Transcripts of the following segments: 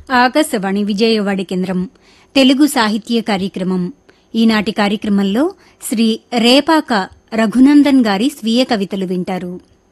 ఆకాశవాణి విజయవాడ కేంద్రం తెలుగు సాహిత్య కార్యక్రమం ఈనాటి కార్యక్రమంలో శ్రీ రేపాక రఘునందన్ గారి స్వీయ కవితలు వింటారు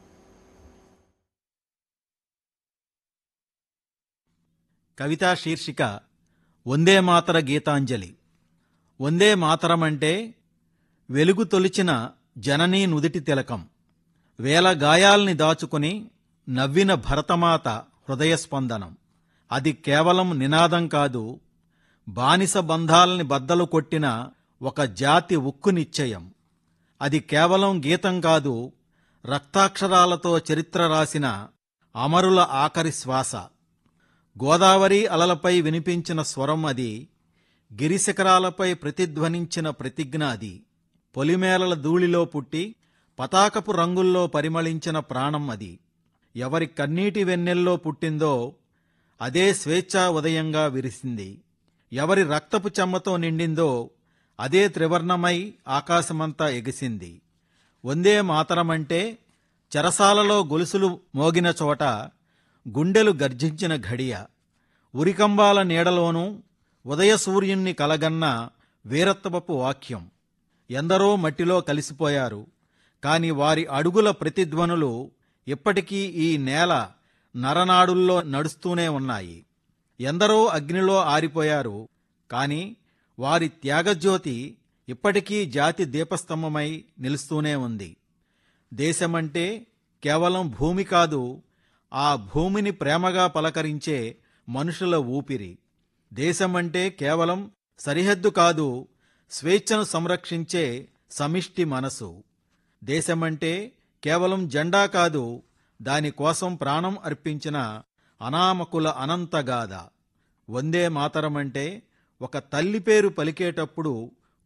కవితా శీర్షిక వందే మాతర గీతాంజలి వందే మాతరమంటే వెలుగు తొలిచిన జననీ నుదిటి తిలకం వేల గాయాల్ని దాచుకుని నవ్విన భరతమాత హృదయస్పందనం అది కేవలం నినాదం కాదు బానిస బంధాల్ని బద్దలు కొట్టిన ఒక జాతి ఉక్కు నిశ్చయం అది కేవలం గీతం కాదు రక్తాక్షరాలతో చరిత్ర రాసిన అమరుల ఆఖరి శ్వాస గోదావరి అలలపై వినిపించిన స్వరం అది గిరిశిఖరాలపై ప్రతిధ్వనించిన ప్రతిజ్ఞ అది పొలిమేలల ధూళిలో పుట్టి పతాకపు రంగుల్లో పరిమళించిన ప్రాణం అది ఎవరి కన్నీటి వెన్నెల్లో పుట్టిందో అదే స్వేచ్ఛా ఉదయంగా విరిసింది ఎవరి రక్తపు చెమ్మతో నిండిందో అదే త్రివర్ణమై ఆకాశమంతా ఎగిసింది వందే మాతరమంటే చెరసాలలో గొలుసులు మోగిన చోట గుండెలు గర్జించిన ఘడియ ఉరికంబాల నీడలోనూ ఉదయ సూర్యుణ్ణి కలగన్న వీరత్వపు వాక్యం ఎందరో మట్టిలో కలిసిపోయారు కాని వారి అడుగుల ప్రతిధ్వనులు ఇప్పటికీ ఈ నేల నరనాడుల్లో నడుస్తూనే ఉన్నాయి ఎందరో అగ్నిలో ఆరిపోయారు కాని వారి త్యాగజ్యోతి ఇప్పటికీ జాతి దీపస్తంభమై నిలుస్తూనే ఉంది దేశమంటే కేవలం భూమి కాదు ఆ భూమిని ప్రేమగా పలకరించే మనుషుల ఊపిరి దేశమంటే కేవలం సరిహద్దు కాదు స్వేచ్ఛను సంరక్షించే సమిష్టి మనసు దేశమంటే కేవలం జెండా కాదు దానికోసం ప్రాణం అర్పించిన అనామకుల అనంతగాథ వందే మాతరమంటే ఒక తల్లి పేరు పలికేటప్పుడు